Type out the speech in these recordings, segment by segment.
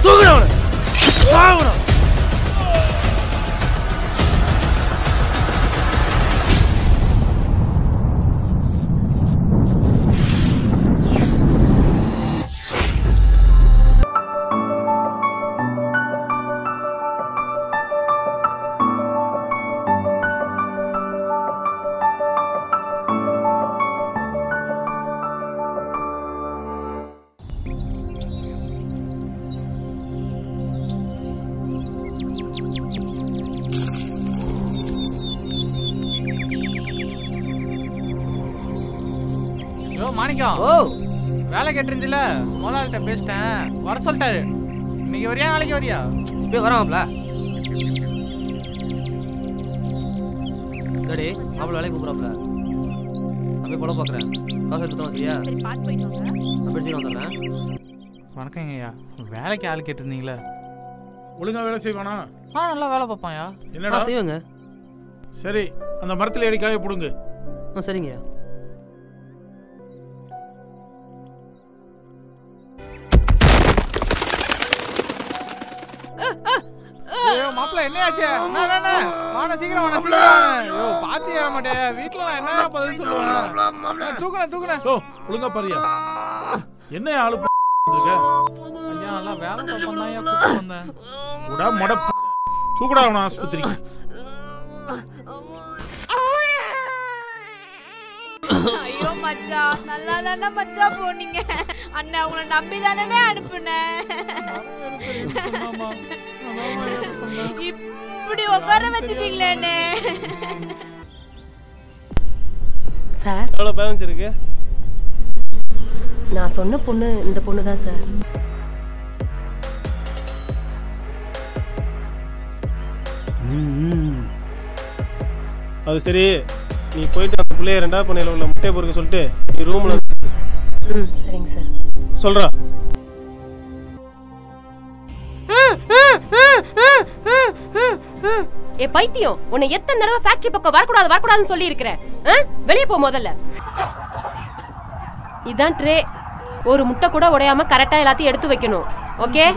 தூக்குடா அவனை சாவுடா யோ மாணிக்கம் ஓ வேலை கேட்டிருந்துல முதலாளிட்ட பேசிட்டேன் வர சொல்லிட்டாரு இன்னைக்கு வரியா நாளைக்கு வரியா இப்போ வராமப்ல டேடி மாப்பிள்ள வேலைக்கு கூப்பிட்றாப்ல நான் போய் பொழப்பு பார்க்குறேன் காசு எடுத்து சரியா சரி பார்த்து போயிட்டு வாங்க நான் படிச்சுட்டு வந்துடுறேன் வணக்கங்க ஐயா வேலைக்கு ஆள் கேட்டிருந்தீங்களே ஒழுங்கா வேலை செய்வானா ஆ நல்லா வேலை பார்ப்பான்யா என்னடா ஆ செய்வேங்க சரி அந்த மரத்துல ஏறி காய போடுங்க ஆ சரிங்க ஐயோ மாப்பிள்ள என்னையாச்சு என்ன, என்ன, என்ன? வாண்ணே, சீக்கிரம் வாண்ணே, சீக்கிரம் வாண்ணே. ஐயோ பாத்து ஏற மாட்டேன் வீட்டுல நான் என்ன பதில் சொல்லுவேன் தூக்குனேன் தூக்குனேன் ஓ ஒழுங்கா பாரியா என்ன ஆளு ப- இருக்க ஐயா நல்லா வேலை பார்ப்போம் தான் ஐயா கூப்பிட்டு வந்தேன் உடா மொட ப- தூக்குடா அவன ஆஸ்பத்திரிக்கு ஐயோ மச்சான் நல்லா தானே மச்சான் போனீங்க அண்ணா உங்களை நம்பி தானே அனுப்புனேன் சொன்னாமா? அதான் ஐயா சொன்னேன். இப்படி உட்கார வச்சுட்டீங்களேண்ணே சார் எவ்வளோ பேலன்ஸ் இருக்கு நான் சொன்ன பொண்ணு இந்த பொண்ணு தான் சார் அது சரி நீ போயிட்டு அந்த பிள்ளைய ரெண்டாவது பண்ணையில் உள்ள முட்டையை பொறுக்க சொல்லிட்டு நீ ரூமில் ம் சரிங்க சார் சொல்கிறா ஏ பைத்தியம் உன்னை எத்தனை தடவை ஃபேக்டரி பக்கம் வரக்கூடாது வரக்கூடாதுன்னு சொல்லி இருக்கிறேன் வெளியே போ முதல்ல இதான் ட்ரே ஒரு முட்டை கூட உடையாம கரெக்டா எல்லாத்தையும் எடுத்து வைக்கணும் ஓகே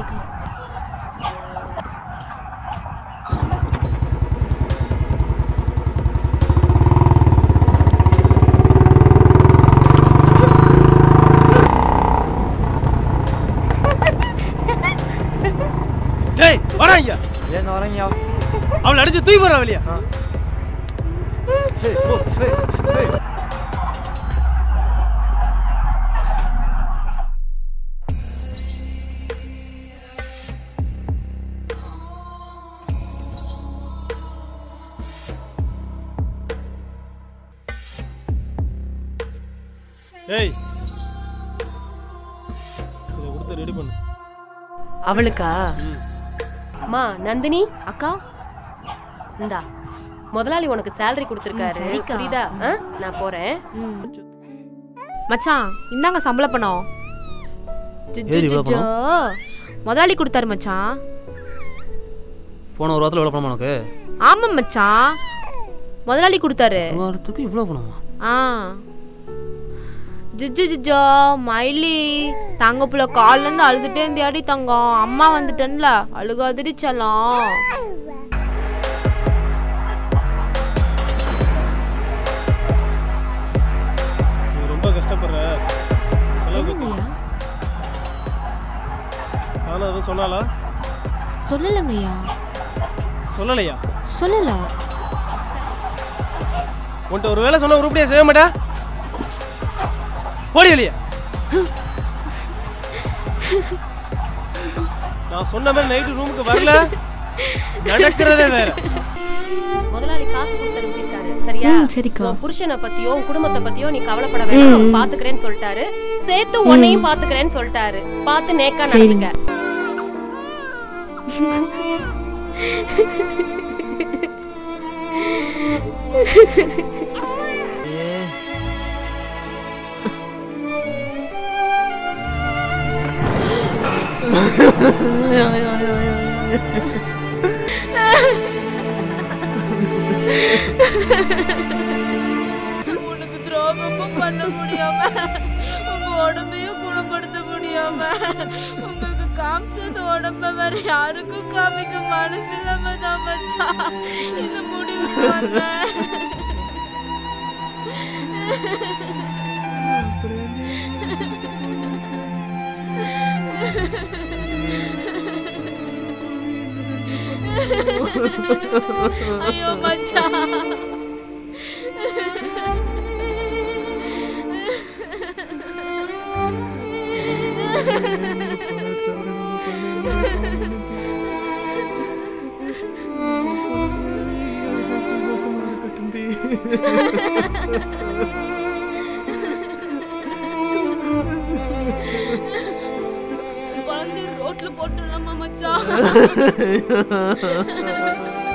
டேய் வரா ஐயா ஏன் வரேங்கய்யா அவளை அடிச்சு தூக்கி போறா வெளியா ஏய் இதை கொடுத்து ரெடி பண்ணு அவளுக்கா ம். அம்மா நந்தினி அக்கா இந்தா முதலாளி உனக்கு salary கொடுத்துருக்காரு ம், சரிக்கா. புரியுதா ஆ? நான் போறேன் மச்சான் இந்தாங்க சம்பள பணம் ஏது இவ்வளோ ஜோ. முதலாளி கொடுத்தாரு மச்சான் போன ஒரு வாரத்தில் எவ்வளோ பணம் உனக்கு ஆமாம் மச்சான் முதலாளி கொடுத்தாரு ஒரு வாரத்துக்கு இவ்வளோ பணமா ஆ ஜிஜு ஜிஜோ மயிலி தங்க புள்ள கால்ல இருந்து அழுதுட்டே இருந்தியாடி தங்கம் அம்மா வந்துட்டேன்ல அழுகாதிரி செல்லம் நீ ரொம்ப கஷ்டப்படுற செலவுக்கு வச்சு நானும் எதுவும் சொன்னாலா சொல்லலங்கய்யா சொல்லலையா சொல்லல உன்கிட்ட ஒரு வேலை சொன்னா உருப்படியா செய்ய மாட்டா போடி வெளியே நான் சொன்ன மாதிரி நைட்டு ரூமுக்கு வரல நடக்கிறதே வேற முதலாளி காசு கொடுத்து அனுப்பியிருக்காரு சரியா ம், சரிக்கா. உன் புருஷனை பத்தியோ உன் குடும்பத்தை பத்தியோ நீ கவலைப்பட வேண்டாம் அவர் பாத்துக்கிறேன்னு சொல்லிட்டாரு சேர்த்து உன்னையும் பாத்துக்கிறேன்னு சொல்லிட்டாரு பார்த்து நேக்கா நடந்துக்க உனக்கு துரோகமும் பண்ண முடியாம உங்க உடம்பையும் குணப்படுத்த முடியாம உங்களுக்கு காமிச்சது உடம்ப வேற யாருக்கும் காமிக்க மனசு இல்லாம தான் மச்சான் இந்த முடிவுக்கு வந்தேன் ஐயோ மச்சான் குழந்தை ரோட்ல போட்டுடலாமா மச்சான்